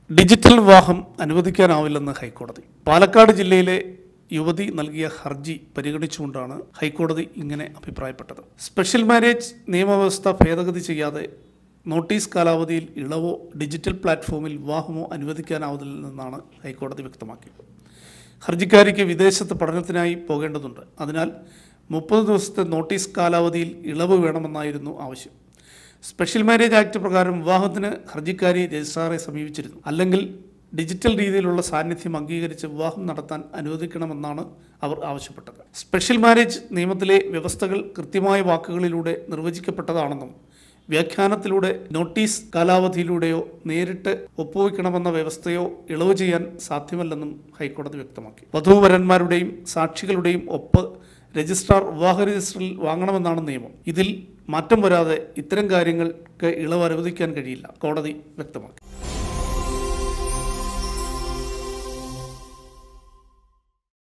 digital വിവാഹം അനുവദിക്കാനാവില്ലെന്ന് ഹൈക്കോടതി പാലക്കാട് ജില്ലയിലെ യുവതി നൽകിയ ഹർജി പരിഗണിച്ചുകൊണ്ടാണ് ഹൈക്കോടതി ഇങ്ങനെ അഭിപ്രായപ്പെട്ടത് സ്പെഷ്യൽ മാരേജ് നിയമവ്യവസ്ഥ ഭേദഗതി ചെയ്യാതെ നോട്ടീസ് കാലാവധിയിൽ ഇളവോ ഡിജിറ്റൽ പ്ലാറ്റ്ഫോമിൽ വിവാഹമോ അനുവദിക്കാനാവില്ലെന്നാണ് ഹൈക്കോടതി വ്യക്തമാക്കിയത് ഹർജിക്കാരിക്ക് വിദേശത്ത് പഠനത്തിനായി പോകേണ്ടതുണ്ട് അതിനാൽ മുപ്പത് ദിവസത്തെ നോട്ടീസ് കാലാവധിയിൽ ഇളവ് വേണമെന്നായിരുന്നു ആവശ്യം സ്പെഷ്യൽ മാരേജ് ആക്ട് പ്രകാരം വിവാഹത്തിന് ഹർജിക്കാരി രജിസ്ട്രാറെ സമീപിച്ചിരുന്നു അല്ലെങ്കിൽ ഡിജിറ്റൽ രീതിയിലുള്ള സാന്നിധ്യം അംഗീകരിച്ച് വിവാഹം നടത്താൻ അനുവദിക്കണമെന്നാണ് അവർ ആവശ്യപ്പെട്ടത് സ്പെഷ്യൽ മാരേജ് നിയമത്തിലെ വ്യവസ്ഥകൾ കൃത്യമായ വാക്കുകളിലൂടെ നിർവചിക്കപ്പെട്ടതാണെന്നും വ്യാഖ്യാനത്തിലൂടെ നോട്ടീസ് കാലാവധിയിലൂടെയോ നേരിട്ട് ഒപ്പുവയ്ക്കണമെന്ന വ്യവസ്ഥയോ ഇളവ് ചെയ്യാൻ സാധ്യമല്ലെന്നും ഹൈക്കോടതി വ്യക്തമാക്കി വധൂവരന്മാരുടെയും സാക്ഷികളുടെയും ഒപ്പ് രജിസ്ട്രാർ വിവാഹ രജിസ്റ്ററിൽ വാങ്ങണമെന്നാണ് നിയമം ഇതിൽ മാറ്റം വരാതെ ഇത്തരം കാര്യങ്ങൾക്ക് ഇളവ് അനുവദിക്കാൻ കഴിയില്ല കോടതി വ്യക്തമാക്കി